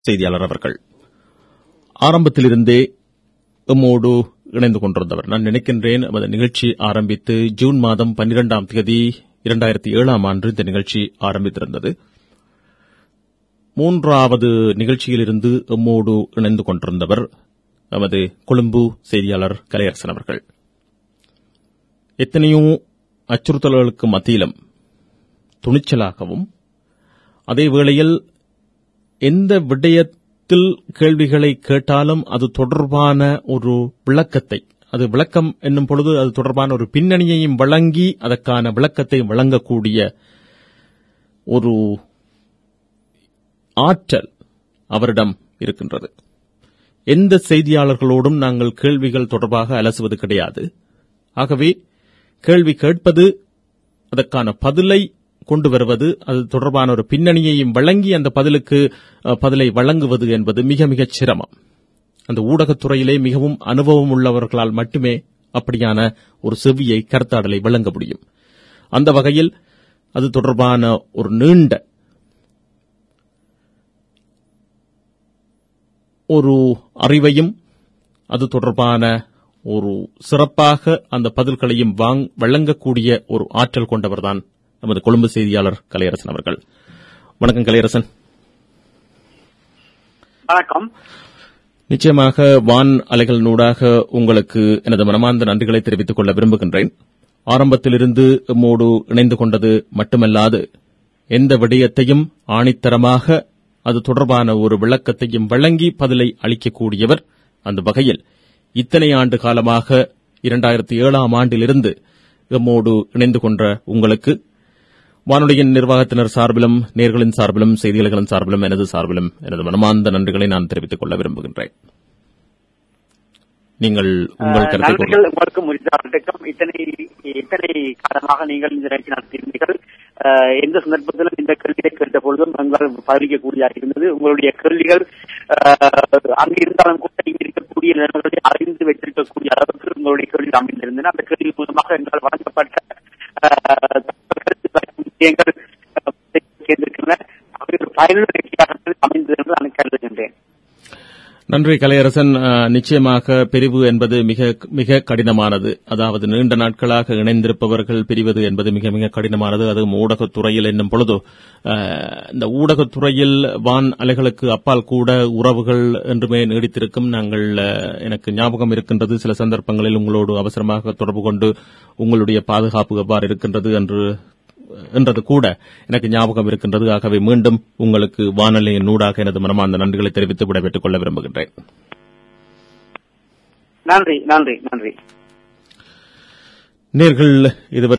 செய்தியாளர் அவர்கள் ஆரம்பத்திலிருந்தே எம்மோடு இணைந்து கொண்டிருந்தவர் நான் நினைக்கின்றேன் நமது நிகழ்ச்சி ஆரம்பித்து ஜூன் மாதம் பன்னிரெண்டாம் தேதி இரண்டாயிரத்தி ஏழாம் ஆண்டு இந்த நிகழ்ச்சி ஆரம்பித்திருந்தது மூன்றாவது நிகழ்ச்சியிலிருந்து எம்மோடு இணைந்து கொண்டிருந்தவர் நமது கொழும்பு செய்தியாளர் கலையரசன் அவர்கள் எத்தனையோ அச்சுறுத்தல்களுக்கு மத்தியிலும் துணிச்சலாகவும் அதே வேளையில் எந்த விடயத்தில் கேள்விகளை கேட்டாலும் அது தொடர்பான ஒரு விளக்கத்தை அது விளக்கம் என்னும் பொழுது அது தொடர்பான ஒரு பின்னணியையும் வழங்கி அதற்கான விளக்கத்தை வழங்கக்கூடிய ஒரு ஆற்றல் அவரிடம் இருக்கின்றது எந்த செய்தியாளர்களோடும் நாங்கள் கேள்விகள் தொடர்பாக அலசுவது கிடையாது ஆகவே கேள்வி கேட்பது அதற்கான பதிலை கொண்டு வருவது அது தொடர்பான ஒரு பின்னணியையும் வழங்கி அந்த பதிலுக்கு அஹ், பதிலை வழங்குவது என்பது மிக மிகச் சிரமம் அந்த ஊடகத்துறையிலே மிகவும் அனுபவம் உள்ளவர்களால் மட்டுமே அப்படியான ஒரு செவியை கருத்தாடலை வழங்க முடியும் அந்த வகையில் அது தொடர்பான ஒரு நீண்ட ஒரு அறிவையும் அது தொடர்பான ஒரு சிறப்பாக அந்த பதில்களையும் வாங் வழங்கக்கூடிய ஒரு ஆற்றல் கொண்டவர்தான் நமது கொழும்பு செய்தியாளர் கலையரசன் அவர்கள் வணக்கம் கலையரசன் வணக்கம் நிச்சயமாக வான் அலைகளினூடாக உங்களுக்கு எனது மனமார்ந்த நன்றிகளை தெரிவித்துக் கொள்ள விரும்புகின்றேன் ஆரம்பத்திலிருந்து எம்மோடு இணைந்து கொண்டது மட்டுமல்லாது எந்த விடயத்தையும் ஆணித்தரமாக அது தொடர்பான ஒரு விளக்கத்தையும் வழங்கி பதிலை அளிக்கக்கூடியவர் அந்த வகையில் இத்தனை ஆண்டு காலமாக இரண்டாயிரத்தி ஏழாம் ஆண்டிலிருந்து எம்மோடு இணைந்து கொண்ட உங்களுக்கு வானொலியின் நிர்வாகத்தினர் சார்பிலும் நேர்களின் சார்பிலும் செய்தியாளர்களின் சார்பிலும் எனது சார்பிலும் எனது மனமார்ந்த நன்றிகளை நான் தெரிவித்துக் கொள்ள விரும்புகின்றேன் நீங்கள் உங்கள் கருத்தை கூறுங்கள். நன்றிகள் உங்களுக்கு முடிந்தாலும் இத்தனை இத்தனை காலமாக நீங்கள் இந்த நிகழ்ச்சி நடத்தியிருந்தீர்கள் அஹ், எந்த சந்தர்ப்பத்திலும் இந்த கேள்வியை கேட்ட பொழுதும் எங்களால் பதிலிக்கக்கூடியதாக இருந்தது உங்களுடைய கேள்விகள் அஹ், அங்கு இருந்தாலும் கூட இங்கு இருக்கக்கூடிய நிலைமைகளை அறிந்து வைத்திருக்கக்கூடிய அளவுக்கு உங்களுடைய கேள்வி அமைந்திருந்தன அந்த கேள்வி மூலமாக எங்களால் வழங்கப்பட்ட அஹ், தகவல்கள், விஷயங்கள் அஹ், சேர்ந்திருக்கின்றன அவை ஒரு பயனுள்ள நிகழ்ச்சியாக அமைந்தது என்று நான் கருதுகின்றேன் நன்றி கலையரசன் அஹ், நிச்சயமாக பிரிவு என்பது மிக மிக கடினமானது அதாவது நீண்ட நாட்களாக இணைந்திருப்பவர்கள் பிரிவது என்பது மிக மிக கடினமானது அதுவும் ஊடகத்துறையில் என்னும் பொழுது அஹ், இந்த ஊடகத்துறையில் வான் அலைகளுக்கு அப்பால் கூட உறவுகள் என்றுமே நீடித்திருக்கும் நாங்கள் அஹ், எனக்கு ஞாபகம் இருக்கின்றது சில சந்தர்ப்பங்களில் உங்களோடு அவசரமாக தொடர்பு கொண்டு உங்களுடைய பாதுகாப்பு எவ்வாறு இருக்கின்றது என்று என்றது கூட எனக்கு ஞாபகம் இருக்கின்றது ஆகவே மீண்டும் உங்களுக்கு வானொலியின் நூடாக எனது மனமார்ந்த நன்றிகளை தெரிவித்து விடைபெற்றுக் கொள்ள விரும்புகின்றேன் நன்றி நன்றி நன்றி நேர்கள் இதுவரை